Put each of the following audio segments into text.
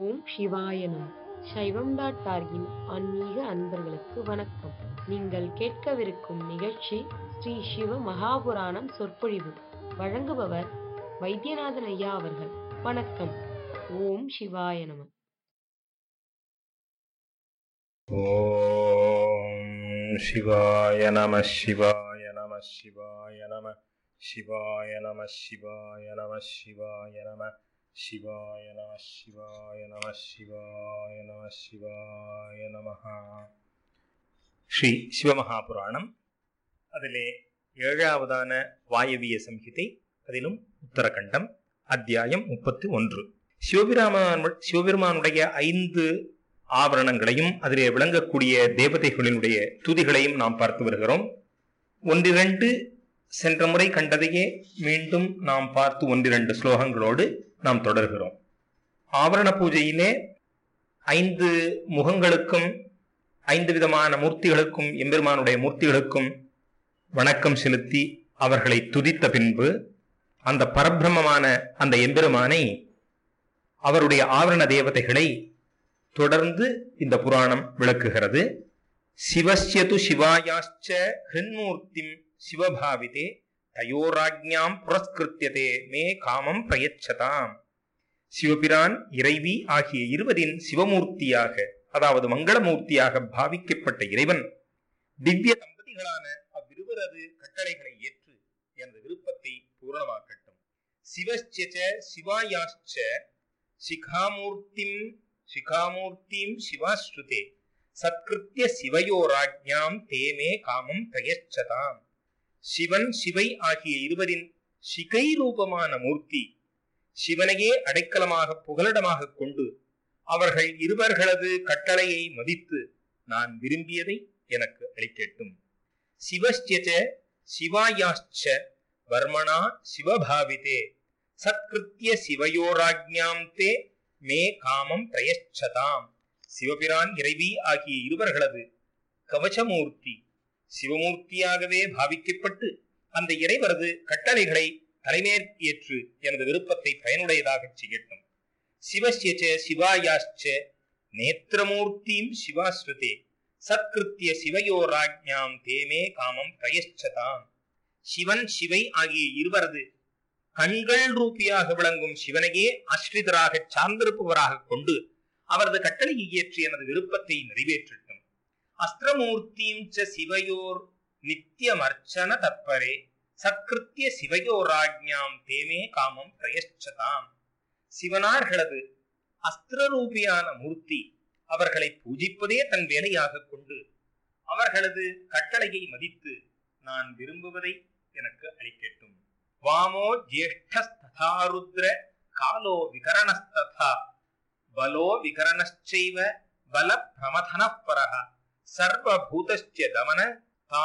ஓம் சிவாய நம சைவம் டாட் டார்கின் ஆன்மீக அன்பர்களுக்கு வணக்கம் நீங்கள் கேட்கவிருக்கும் நிகழ்ச்சி ஸ்ரீ சிவ மகாபுராணம் சொற்பொழிவு வழங்குபவர் வைத்தியநாதன் ஐயா அவர்கள் வணக்கம் ஓம் சிவாய நம ॐ शिवाय नमः शिवाय नमः शिवाय नमः शिवाय नमः शिवाय नमः शिवाय नमः शिवाय नमः शिवाय नमः शिवाय नमः शिवाय नमः ஸ்ரீ சிவமகாபுராணம் அதிலே ஏழாவதான வாயவிய சம்ஹிதை அதிலும் உத்தரகண்டம் அத்தியாயம் முப்பத்தி ஒன்று சிவபிராமன் சிவபெருமானுடைய ஐந்து ஆவரணங்களையும் அதிலே விளங்கக்கூடிய தேவதைகளினுடைய துதிகளையும் நாம் பார்த்து வருகிறோம் ஒன்றிரண்டு சென்ற முறை கண்டதையே மீண்டும் நாம் பார்த்து ஒன்றிரண்டு ஸ்லோகங்களோடு நாம் தொடர்கிறோம் ஆவரண பூஜையிலே ஐந்து முகங்களுக்கும் ஐந்து விதமான மூர்த்திகளுக்கும் எம்பெருமானுடைய மூர்த்திகளுக்கும் வணக்கம் செலுத்தி அவர்களை துதித்த பின்பு அந்த பரபிரமமான அந்த எம்பெருமானை அவருடைய ஆவரண தேவதைகளை தொடர்ந்து இந்த புராணம் விளக்குகிறது சிவஸ்யது சிவாயாச்ச ஹிருன்மூர்த்திம் சிவபாவிதே தயோராஜ்ஞாம் புரஸ்கிருத்தியதே மே காமம் பிரயச்சதாம் சிவபிரான் இறைவி ஆகிய இருவரின் சிவமூர்த்தியாக அதாவது மங்களமூர்த்தியாக பாவிக்கப்பட்ட இறைவன் திவ்ய தம்பதிகளான அவ்விருவரது கட்டளைகளை ஏற்று எனது விருப்பத்தை பூரணமாக்கட்டும் சிவஸ்ய சிவாயாச்ச சிகாமூர்த்திம் சிகாமூர்த்திம் சிவாஸ்ருதே சத்கிருத்திய சிவயோராஜ்ஞாம் தேமே காமம் பிரயச்சதாம் சிவன் சிவை ஆகிய இருவரின் சிகை ரூபமான மூர்த்தி சிவனையே அடைக்கலமாக புகலிடமாக கொண்டு அவர்கள் இருவர்களது கட்டளையை மதித்து நான் விரும்பியதை எனக்கு அளிக்கட்டும் சிவஸ்யச்ச சிவாயாச்ச வர்மணா சிவபாவிதே சத்கிருத்திய சிவயோராஜ்ஞாம் தே மே காமம் பிரயச்சதாம் சிவபிரான் இறைவி ஆகிய இருவர்களது கவசமூர்த்தி சிவமூர்த்தியாகவே பாவிக்கப்பட்டு அந்த இறைவரது கட்டளைகளை தலைமேற்கேற்று எனது விருப்பத்தை பயனுடையதாக செய்யட்டும் சிவசியச்ச சிவாயாச்ச நேத்திரமூர்த்தியும் சிவாஸ்ருதே சத்கிருத்திய சிவயோராஜ்ஞாம் தேமே காமம் பிரயச்சதாம் சிவன் சிவை ஆகிய இருவரது கண்கள் ரூபியாக விளங்கும் சிவனையே ஆஸ்ரிதராக சார்ந்திருப்பவராக கொண்டு அவரது கட்டளையை ஏற்றி எனது விருப்பத்தை நிறைவேற்றட்டும் அஸ்திரமூர்த்தியும் ச சிவயோர் நித்தியமர்ச்சன தற்பரே சத்கிருத்திய சிவயோராஜ்ஞாம் தேமே காமம் பிரயச்சதாம் சிவனார்களது அஸ்திரரூபியான மூர்த்தி அவர்களை பூஜிப்பதே தன் வேலையாக கொண்டு அவர்களது கட்டளையை மதித்து நான் விரும்புவதை எனக்கு அளிக்கட்டும் வாமோ ஜேஷ்டஸ்ததா ருத்ர காலோ விகரணஸ்ததா பலோ விகரணச்சைவ பல பிரமதன பரஹ சர்வபூதஸ்ய தமன தா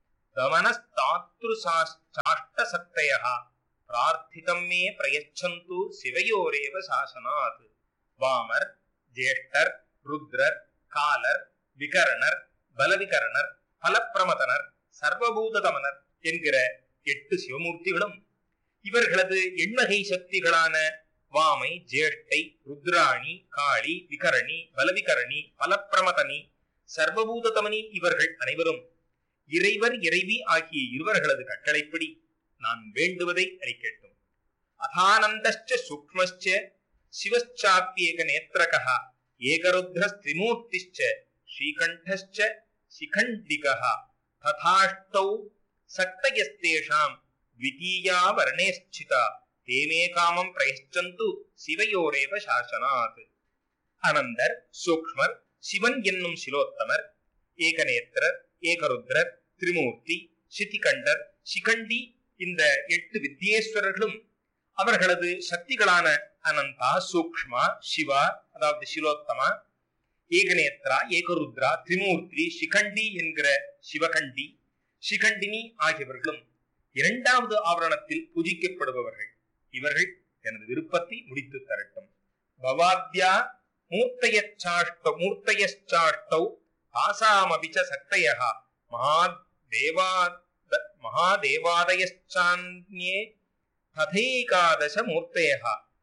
தமனஸ்தாத்ருசாஷ்டசக்தய பிரார்த்திதம் மே பிரயச்சந்து சிவையோரேவ சாசனாத் வாமர் ஜேஷ்டர் ருத்ரர் காலர் விகரணர் பலவிகரணர் பலப்பிரமதனர் சர்வபூததமனர் என்கிற எட்டு சிவமூர்த்திகளும் இவர்களது எண்வகை சக்திகளான வாமை ஜேஷ்டை ருத்ராணி காளி விகரணி பலவிகரணி பலப்பிரமதனி சர்வபூததமனி இவர்கள் அனைவரும் இறைவர் இறைவி ஆகிய இருவர்களது கட்டளைப்படி நான் வேண்டுவதை அளிக்கட்டும் அதானந்தச்ச சூக்மச்ச சிவச்சாப்பியேக நேத்திரகா ஏகருத்ரஸ்திரிமூர்த்திச்ச ஸ்ரீகண்டச்ச சிகண்டிகः ததாஷ்டௌ சக்தயஸ்தேஷாம் द्वितीया वर्णे स्थिता ते मे कामं प्रयश्चन्तु சிவையோரேவ சாசனாத் அனந்தர் சூக்மர் சிவன் என்னும் சிலோத்தமர் ஏகநேத்திரர் ஏகருத்ரர் திரிமூர்த்தி சித்திகண்டர் சிகண்டி இந்த எட்டு வித்யேஸ்வரர்களும் அவர்களது சக்திகளான அனந்தா சூக்ஷ்மா சிவா அதாவது சிலோத்தமா ஏகநேத்ரா ஏகருத்ரா திரிமூர்த்தி சிகண்டி என்கிற சிவகண்டி சிகண்டினி ஆகியவர்களும் இரண்டாவது ஆவரணத்தில் பூஜிக்கப்படுபவர்கள் இவர்கள் எனது விருப்பத்தை முடித்து தரட்டும் பவாத்யா மூர்த்தயச்சாஷ்ட மூர்த்தயச்சாஷ்டௌ ஆசாமபிச்ச சக்தயா மகாதேவா மகாதேவாதயச்சான்யே ததைகாதச மூர்த்தய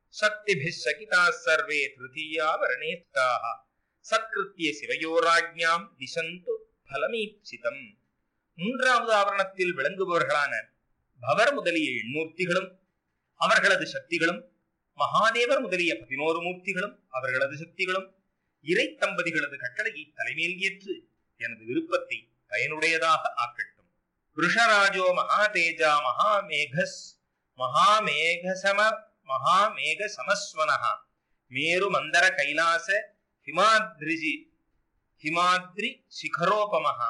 சக்திபிः சகிதாः சர்வே திருத்தீயா வரணே ஸ்தாः சத்கிருத்திய சிவயோராஜ்ஞாம் திசந்து பலமீப்சிதம் மூன்றாவது ஆவரணத்தில் விளங்குபவர்களான பவர் முதலிய எண்ணூர்த்திகளும் அவர்களது சக்திகளும் மகாதேவர் முதலிய பதினோரு மூர்த்திகளும் அவர்களது சக்திகளும் இறை தம்பதிகளது கட்டளையை தலைமையில் ஏற்று எனது விருப்பத்தை பயனுடையதாக ஆக்கட்டும் ரிஷராஜோ மகாதேஜா மகாமேகஸ் மகாமேகசம மகாமேக சமஸ்வனஹா மேரு மந்தர கைலாச ஹிமாத்ரிஜி ஹிமாத்ரி சிகரோபமஹ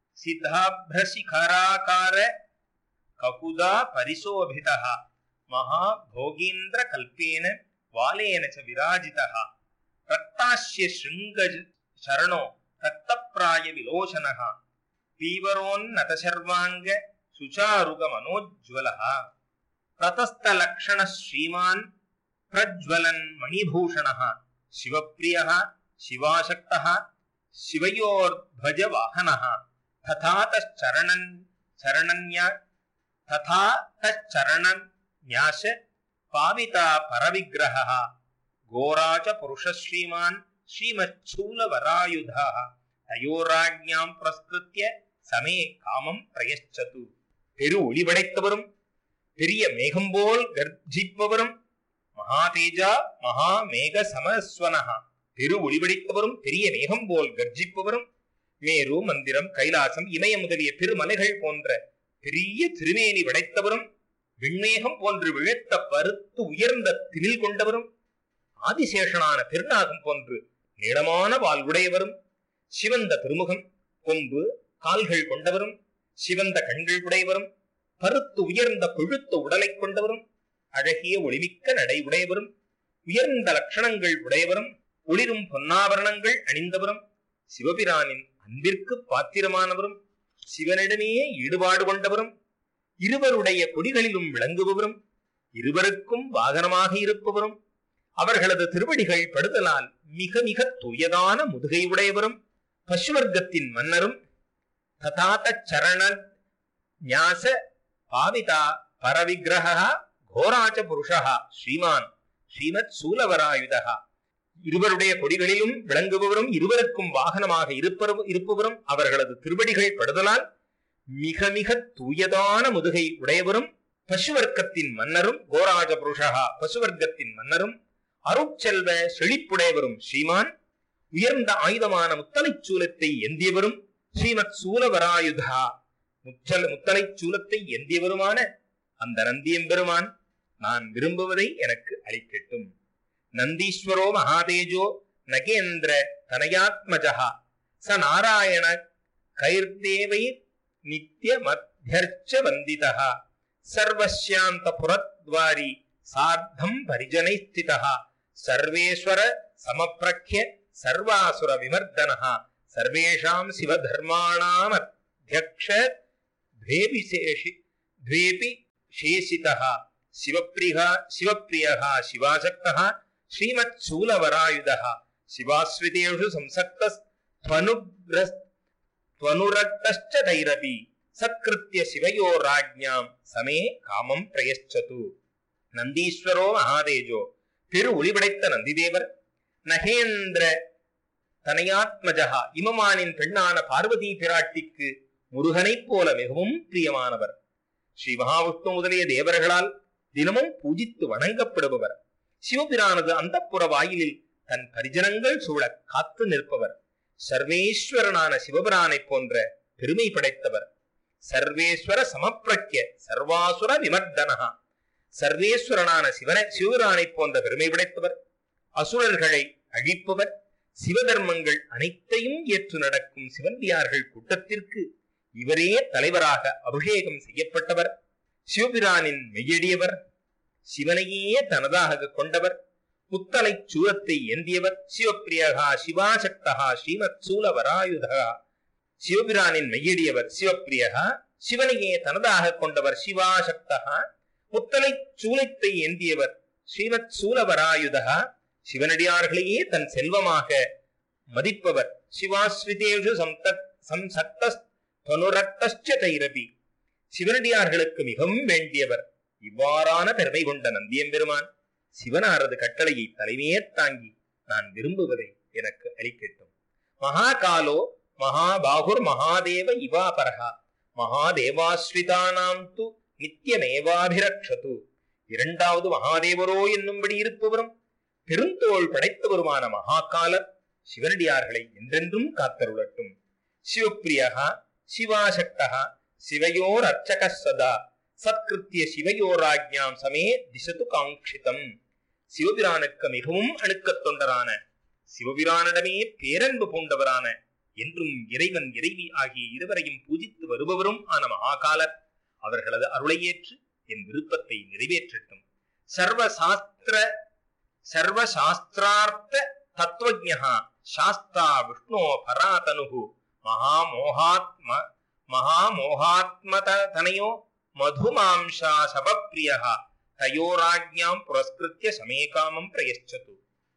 சித்தாப்ரசிகராகார ககுதா பரிசோபிதः மகாபோகீந்திர கல்பேன வாலேன ச விராஜிதः ரக்தாஸ்ய शृङ्गज शरणो रक्तप्राय विलोचनः पीवरोन्नतशर्वाङ्ग सुचारुगमनोज्ज्वलः प्रतस्थलक्षणः श्रीमान् प्रज्वलन् मणिभूषणः शिवप्रियः शिवाशक्तः शिवयोर्ध्वजवाहनः तथा तश्चरणन् चरणन्या तथा तश्चरणन्यास पाविता परविग्रहः घोरा च पुरुषः श्रीमान् श्रीमच्छूलवरायुधः தயோராஜ்ஞாம் பிரஸ்கிருத்திய சமே காமம் பிரயச்சது பெரு ஒளி படைத்தவரும் பெரிய மேகம் போல் கர்ஜிப்பவரும் மகாதேஜா மகா மேக சமஸ்வனஹா பெரு ஒளி படைத்தவரும் பெரிய மேகம் போல் கர்ஜிப்பவரும் மேரு மந்திரம் கைலாசம் இமய முதலிய பெருமலைகள் போன்ற பெரிய திருமேனி படைத்தவரும் விண்மேகம் போன்று விழுத்த பருத்து உயர்ந்த திமில் கொண்டவரும் ஆதிசேஷனான பெருநாகம் போன்று நீளமான வால் உடையவரும் சிவந்த திருமுகம் கொம்பு கால்கள் கொண்டவரும் சிவந்த கண்கள் உடையவரும் பருத்து உயர்ந்த கொழுத்த உடலை கொண்டவரும் அழகிய ஒளிமிக்க நடை உடையவரும் உயர்ந்த லட்சணங்கள் உடையவரும் ஒளிரும் பொன்னாபரணங்கள் அணிந்தவரும் சிவபிரானின் அன்பிற்கு பாத்திரமானவரும் சிவனிடமே ஈடுபாடு கொண்டவரும் இருவருடைய கொடிகளிலும் விளங்குபவரும் இருவருக்கும் வாகனமாக இருப்பவரும் அவர்களது திருவடிகள் படுதலால் மிக மிக தூயதான முதுகை உடையவரும் பசுவர்க்கத்தின் மன்னரும் ததாத சரண ஞாச பாவிதா பரவிக்கிரக கோராச்ச புருஷா ஸ்ரீமான் ஸ்ரீமத் சூலவராயுதா இருவருடைய கொடிகளிலும் விளங்குபவரும் இருவருக்கும் வாகனமாக இருப்பவரும் இருப்பவரும் அவர்களது திருவடிகள் படுதலால் மிக மிக தூயதான முதுகை உடையவரும் பசுவர்க்கத்தின் மன்னரும் கோராஜ புருஷா பசுவர்க்கத்தின் மன்னரும் அருட்செல்வ செழிப்புடையவரும் ஸ்ரீமான் உயர்ந்த ஆயுதமான முத்தலைச் சூலத்தை எந்தியவரும் ஸ்ரீமத் சூலவராயுதா முச்சல் முத்தலைச் சூலத்தை எந்தியவருமான அந்த நந்தியம்பெருமான் நான் விரும்புவதை எனக்கு அளிக்கட்டும் நந்தீஸ்வரோ மகாதேஜோ நகேந்திர தனயாத்மஜா ச நாராயண கைர்தேவை நித்திய மத்தியர்ச்ச வந்திதா சர்வஸ்யாந்த புரத்வாரி சார்த்தம் பரிஜனை ஸ்திதா சர்வேஸ்வர சமப்பிரக்ய சர்வாசுர விமர்தனः சர்வேஷாம் சிவதர்மாணாம் அத்தியக்ஷ द्वेऽपि द्वेऽपि शेषितः शिवप्रियः शिवप्रियः शिवासक्तः श्रीमत्शूलवरायुधः शिवाश्रितेषु संसक्तस्त्वनुग्रस्त्वनुरक्तश्च तैरपि सत्कृत्य शिवयो राज्ञां समे காமம் பிரயச்சது நந்தீஸ்வரோ மகாதேஜோ பெரு ஒளிபடைத்த நந்திதேவர் நகேந்திர தனையாத்மஜகா இமமானின் பெண்ணான பார்வதி பிராட்டிக்கு முருகனைப் போல மிகவும் பிரியமானவர் ஸ்ரீ மகாவிஷ்ணு முதலிய தேவர்களால் தினமும் பூஜித்து வணங்கப்படுபவர் சிவபிரானது அந்தப்புற வாயிலில் தன் பரிஜனங்கள் சூழ காத்து நிற்பவர் சர்வேஸ்வரனான சிவபிரானைப் போன்ற பெருமை படைத்தவர் சர்வேஸ்வர சமப்பிரக்ய சர்வாசுர விமர்தனகா சர்வேஸ்வரனான சிவன சிவபிரானைப் போன்ற பெருமை படைத்தவர் அசுரர்களை அழிப்பவர் சிவதர்மங்கள் அனைத்தையும் ஏற்று நடக்கும் சிவந்தியார்கள் கூட்டத்திற்கு இவரே தலைவராக அபிஷேகம் செய்யப்பட்டவர் சிவபிரானின் மெய்யடியவர் சிவனையே தனதாக கொண்டவர் முத்தலை சூரத்தை ஏந்தியவர் சிவப்பிரியகா சிவாசக்தகா ஸ்ரீமத் சூலவராயுதகா சிவபிரானின் மெய்யடியவர் சிவப்பிரியகா சிவனையே தனதாக கொண்டவர் சிவாசக்தகா முத்தலை சூலத்தை ஏந்தியவர் ஸ்ரீமத் சூலவராயுதகா சிவனடியார்களையே தன் செல்வமாக மதிப்பவர் சிவாஸ்ரிதேஷு சம்தத் சம்சக்தனுரக்தச்ச தைரபி சிவனடியார்களுக்கு மிகவும் வேண்டியவர் இவ்வாறான பெருமை கொண்ட நந்தியம்பெருமான் சிவனாரது கட்டளையை தலைமையே தாங்கி நான் விரும்புவதை எனக்கு அளிக்கட்டும் மகாகாலோ மகாபாகுர் மகாதேவ இவாபரகா மகாதேவாஸ்ரிதானாம் து நித்தியமேவாபிரக்ஷது இரண்டாவது மகாதேவரோ என்னும்படி இருப்பவரும் பெருந்தோள் படைத்தவருமான மகாகாலர் சிவனடியார்களை என்றென்றும் காத்தருளட்டும் சிவப்பிரியகா சிவாசக்தகா சிவயோர் அர்ச்சக சதா சத்கிருத்திய சிவயோராஜ்ஞாம் சமே திசது காங்கிதம் சிவபிரானுக்கு மிகவும் அணுக்கத் தொண்டரான சிவபிரானிடமே பேரன்பு பூண்டவரான என்றும் இறைவன் இறைவி ஆகிய இருவரையும் பூஜித்து வருபவரும் ஆன மகாகாலர் அவர்களது அருளை ஏற்று என் விருப்பத்தை நிறைவேற்றட்டும் சர்வ சாஸ்திர சர்வ சாஸ்திரார்த்த தத்துவஜா சாஸ்தா விஷ்ணோ பராதனு மகாமோகாத்ம மகாமோகாத்மதனயோ மதுமாம்சா சபப்பிரிய தயோராஜ்ஞாம் புரஸ்கிருத்திய சமேகாமம் பிரயச்சது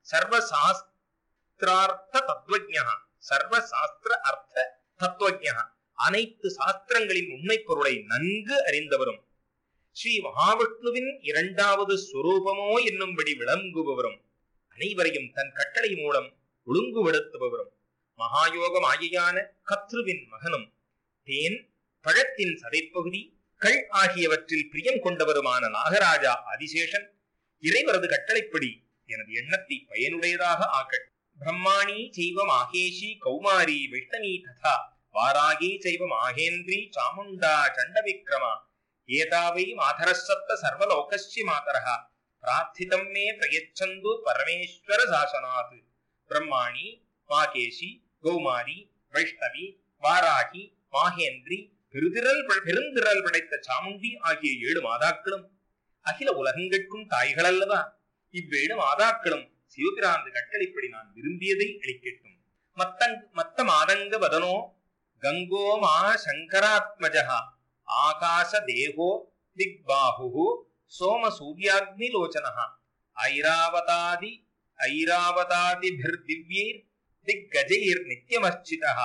சர்வசாஸ்திரார்த்த தத்துவஜா சர்வசாஸ்திர அர்த்த தத்துவஜா அனைத்து சாஸ்திரங்களின் உண்மை பொருளை நன்கு அறிந்தவரும் ஸ்ரீ மகாவிஷ்ணுவின் இரண்டாவது ஸ்வரூபமோ என்னும்படி விளங்குபவரும் அனைவரையும் தன் கட்டளை மூலம் ஒழுங்குபடுத்துபவரும் மகாயோக மாயையான கத்ருவின் மகனும் தேன் பழத்தின் சதைப்பகுதி கள் ஆகியவற்றில் பிரியம் கொண்டவருமான நாகராஜா ஆதிசேஷன் இறைவரது கட்டளைப்படி எனது எண்ணத்தை பயனுடையதாக ஆக்கட்டும் பிரம்மாணி செய்வ மாகேஷி கௌமாரி வைஷ்ணவி ததா வாராகி செய்வ மாகேந்திரி சாமுண்டா சண்டவிக்ரமா ஏதாவை மாதரசப்த சர்வலோகஸ்ய மாதரः பிரார்த்திதம் மே பிரயச்சந்து பரமேஸ்வர சாசனாத் பிரம்மாணி மாகேஷி கௌமாரி வைஷ்ணவி வாராகி மாகேந்திரி பெருதிரல் பெருந்திரல் படைத்த சாமுண்டி ஆகிய ஏழு மாதாக்களும் அகில உலகங்கட்கும் தாய்கள் அல்லவா இவ்வேழு மாதாக்களும் சிவபிராந்து கட்டளைப்படி நான் விரும்பியதை அளிக்கட்டும் மத்தங் மத்த மாதங்க வதனோ கங்கோ மா சங்கராத்மஜா ஆகாச தேகோ திக்பாஹு சோம சூர்யாக்னிலோச்சன ஐராவதாதி ஐராவதாதிபிர்திவ்யைர் திக்கஜைர் நித்யமர்ச்சிதः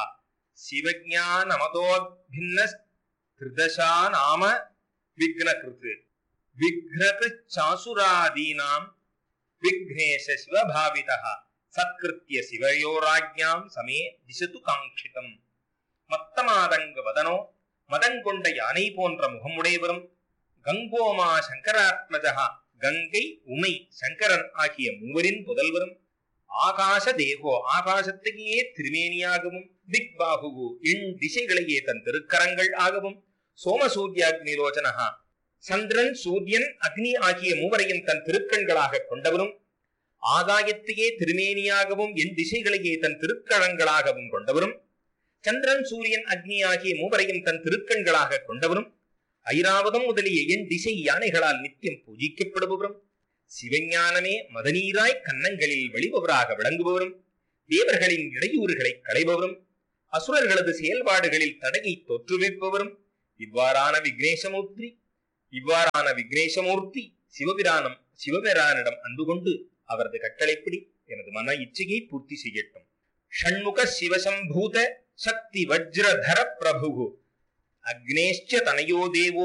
சிவஜானமதோபின்ன திருதசா நாம விக்னகிருத் விக்னகிருத் சாசுராதீனாம் விக்னேஷ சிவபாவிதः சத்கிருத்திய சிவயோராஜ்ஞாம் சமே திசது காங்கிதம் மத்தமாதங்க வதனோ மதங்கொண்ட யானை போன்ற முகமுடையவரும் கங்கோமா சங்கராத்மஜா கங்கை உமை சங்கரன் ஆகிய மூவரின் புதல்வரும் ஆகாச தேகோ ஆகாசத்தையே திருமேனியாகவும் திக்பாகுகு எண் திசைகளையே தன் திருக்கரங்கள் ஆகவும் சோமசூர்யாக்னிலோச்சனஹா சந்திரன் சூரியன் அக்னி ஆகிய மூவரையும் தன் திருக்கண்களாக கொண்டவரும் ஆகாயத்தையே திருமேனியாகவும் என் திசைகளையே தன் திருக்கரங்களாகவும் கொண்டவரும் சந்திரன் சூரியன் அக்னி ஆகிய மூவரையும் தன் திருக்கண்களாக கொண்டவரும் ஐராவதம் முதலிய என் திசை யானைகளால் நித்தியம் பூஜிக்கப்படுபவரும் சிவஞானமே மதநீராய் கன்னங்களில் வெளிபவராக விளங்குபவரும் தேவர்களின் இடையூறுகளை களைபவரும் அசுரர்களது செயல்பாடுகளில் தடையை தோற்றுவிப்பவரும் இவ்வாறான விக்னேசமூர்த்தி இவ்வாறான விக்னேசமூர்த்தி சிவபிரானம் சிவபிரானிடம் அன்பு கொண்டு அவரது கட்டளைப்படி எனது மன இச்சையை பூர்த்தி செய்யட்டும் ஷண்முக சிவசம்பூத சக்தி வஜ்ரதர பிரபு அக்னேஷ்ச தனயோ தேவோ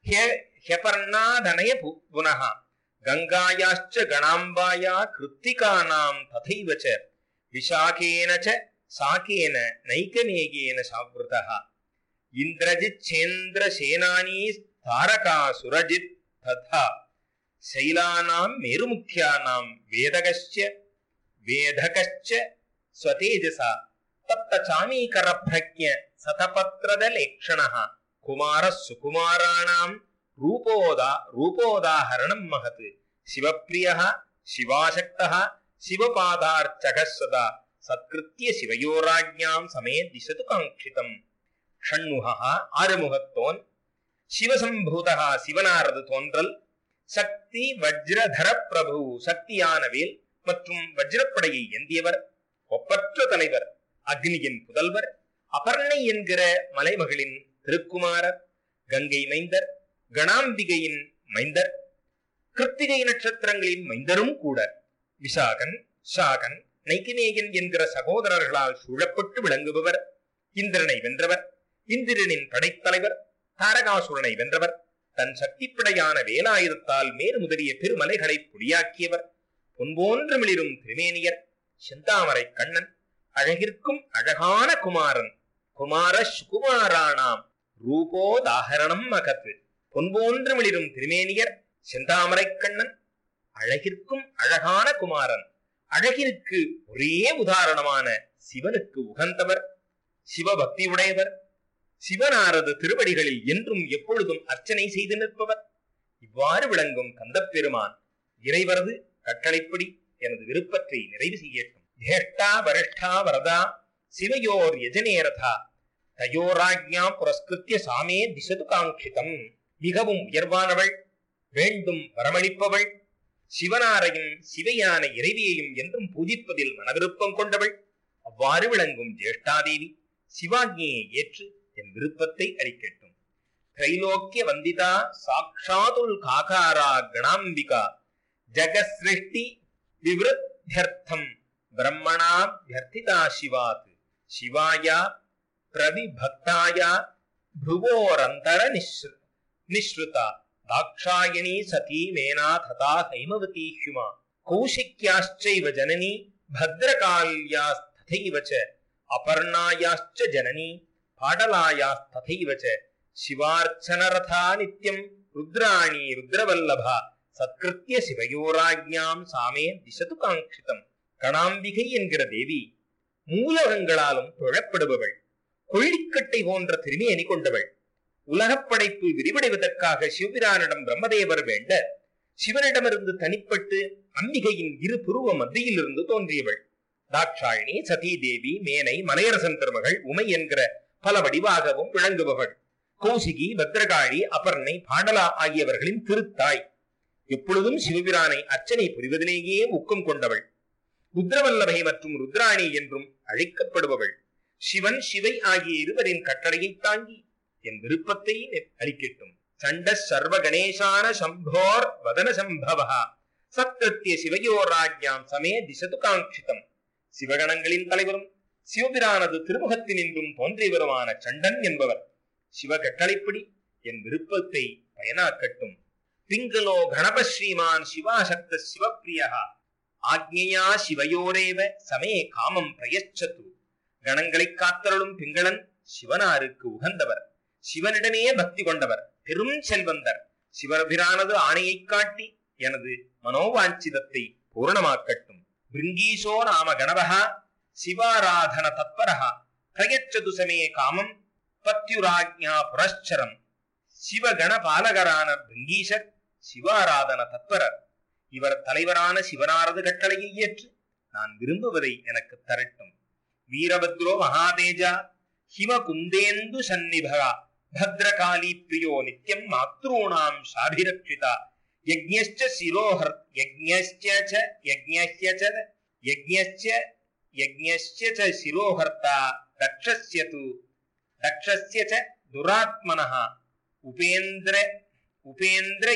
ஹ்யபர்ணாதனய புனः கங்காயாश्च கணாம்பாயா கிருத்திகானாம் ததைவ ச விசாகேன ச சாகேன நைகமேகேன சாவிருதः இந்திரஜித் சேந்திர சேனானி தாரகா சுரஜித் ததா शैलानां मेरुमुख्यानां वेदकश्च वेदकश्च स्वतेजसा तप्तचामीकरप्रज्ञ सतपत्रदलेक्षणः कुमारः सुकुमाराणां रूपोदा रूपोदाहरणं महत् शिवप्रियः शिवाशक्तः शिवपादार्चकः सदा सत्कृत्य शिवयोराज्ञां समे दिशतु काङ्क्षितम् षण्मुखः ஆறுமுகத்தோன் சிவசம்பூதா சிவனாரது தோன்றல் சக்தி வஜ்ரதர பிரபு சக்தியான வேல் மற்றும் வஜ்ரப்படையை ஏந்தியவர் ஒப்பற்ற தலைவர் அக்னியின் புதல்வர் அபர்ணை என்கிற மலைமகளின் திருக்குமாரர் கங்கை மைந்தர் கணாம்பிகையின் மைந்தர் கிருத்திகை நட்சத்திரங்களின் மைந்தரும் கூட விசாகன் ஷாகன் நைக்கினேயன் என்கிற சகோதரர்களால் சூழப்பட்டு விளங்குபவர் இந்திரனை வென்றவர் இந்திரனின் படைத்தலைவர் தாரகாசுரனை வென்றவர் தன் சக்திப்படையான வேலாயுதத்தால் மேறு முதலிய பெருமலைகளை பொடியாக்கியவர் பொன்போன்று மிளிரும் திருமேனியர் செந்தாமரை கண்ணன் அழகிற்கும் அழகான குமாரன் குமார சுகுமாராணாம் ரூபோதாகரணம் மகத்து பொன்போன்று மிளிரும் திருமேனியர் செந்தாமரை கண்ணன் அழகிற்கும் அழகான குமாரன் அழகிற்கு ஒரே உதாரணமான சிவனுக்கு உகந்தவர் சிவபக்தி உடையவர் சிவனாரது திருவடிகளில் என்றும் எப்பொழுதும் அர்ச்சனை செய்து நிற்பவர் இவ்வாறு விளங்கும் கந்தப் பெருமான் இறைவரது கட்டளைப்படி எனது விருப்பத்தை நிறைவு செய்யட்டும் ஜேஷ்டா வரிஷ்டா வரதா சிவயோர் யஜனேரதா தயோராஜ்ஞா புரஸ்கிருத்திய சாமே திசது காங்கிதம் மிகவும் உயர்வானவள் வேண்டும் வரமளிப்பவள் சிவனாரையும் சிவையான இறைவியையும் என்றும் பூஜிப்பதில் மனவிருப்பம் கொண்டவள் அவ்வாறு விளங்கும் ஜேஷ்டாதேவி சிவாஜ்ஞியை ஏற்று என் விருப்பத்தை அளிக்கட்டும் திரைலோக்கிய வந்திதா சாக்ஷாதுல் காகாரா கணாம்பிகா ஜகசிருஷ்டி விவருத்தியர்த்தம் பிரம்மணாபியர்த்திதா சிவாத் சிவாயா பிரவிபக்தாயா भ्रुवोरन्तर निःसृता दाक्षायणी सती मेना तथा हैमवती ह्युमा कौशिक्याश्चैव जननी भद्रकाल्यास्तथैव च अपर्णायाश्च जननी पाटलायास्तथैव च शिवार्चनरथा नित्यम् रुद्राणी रुद्रवल्लभा சத்கிருத்திய சிவயோராஜ்ஞாம் சாமே திசது காங்கிதம் கணாம்பிகை என்கிற தேவி மூலகங்களாலும் தொழப்படுபவள் கொள்ளிக்கட்டை போன்ற திருமேனி கொண்டவள் உலகப் படைப்பு விரிவடைவதற்காக சிவபிரானிடம் பிரம்மதேவர் வேண்ட சிவனிடமிருந்து தனிப்பட்டு அம்பிகையின் இரு புருவ மத்தியிலிருந்து தோன்றியவள் தாட்சாயணி சதீ தேவி மேனை மலையரசன் திருமகள் உமை என்கிற பல வடிவாகவும் விளங்குபவள் கௌசிகி பத்ரகாளி அபர்ணை பாடலா ஆகியவர்களின் திருத்தாய் எப்பொழுதும் சிவபிரானை அர்ச்சனை புரிவதிலேயே ஊக்கம் கொண்டவள் ருத்ரவல்லபை மற்றும் ருத்ராணி என்றும் அழைக்கப்படுபவள் சிவன் சிவை ஆகிய இருவரின் கட்டளையை தாங்கி என் விருப்பத்தை அளிக்கட்டும் சண்ட சர்வ கணேசான சம்போர் வதன சம்பவா சத்கிருத்திய சிவயோராஜ்யாம் சமே திசது காங்கிதம் சிவகணங்களின் தலைவரும் சிவபிரானது திருமுகத்தினின்றும் தோன்றியவருமான சண்டன் என்பவர் சிவ கட்டளைப்படி என் விருப்பத்தை பயனாக்கட்டும் பிங்களோ கணப ஸ்ரீமான் சிவாசக்த சிவப்பிரியா ஆக்ஞையா சிவயோரேவ சமே காமம் பிரயச்சது கணங்களை காத்தருளும் பிங்களன் சிவனாருக்கு உகந்தவர் சிவனிடமே பக்தி கொண்டவர் பெரும் செல்வந்தர் சிவபிரானது ஆணையை காட்டி எனது மனோவாஞ்சிதத்தை பூரணமாக்கட்டும் பிருங்கீசோ நாம கணவஹா சிவாராதன தத்பரஹா பிரயச்சது சமே காமம் பத்யுராஜ்ஞா புரஸ்சரம் சிவகண பாலகரான பிருங்கீசர் சிவாராதன தத்பரர் இவர் தலைவரான சிவனாரது கட்டளையை ஏற்று நான் விரும்புவதை எனக்கு தரட்டும் வீரபத்ரோ மகாதேஜா ஹிமகுந்தேந்து சந்நிபகா भद्रकाली प्रियो नित्यं मातॄणां शाभिरक्षिता यज्ञश्च शिरोहर् यज्ञश्च च यज्ञस्य च यज्ञस्य यज्ञस्य च शिरोहर्ता दक्षस्य तु दक्षस्य च दुरात्मनः उपेन्द्र उपेन्द्र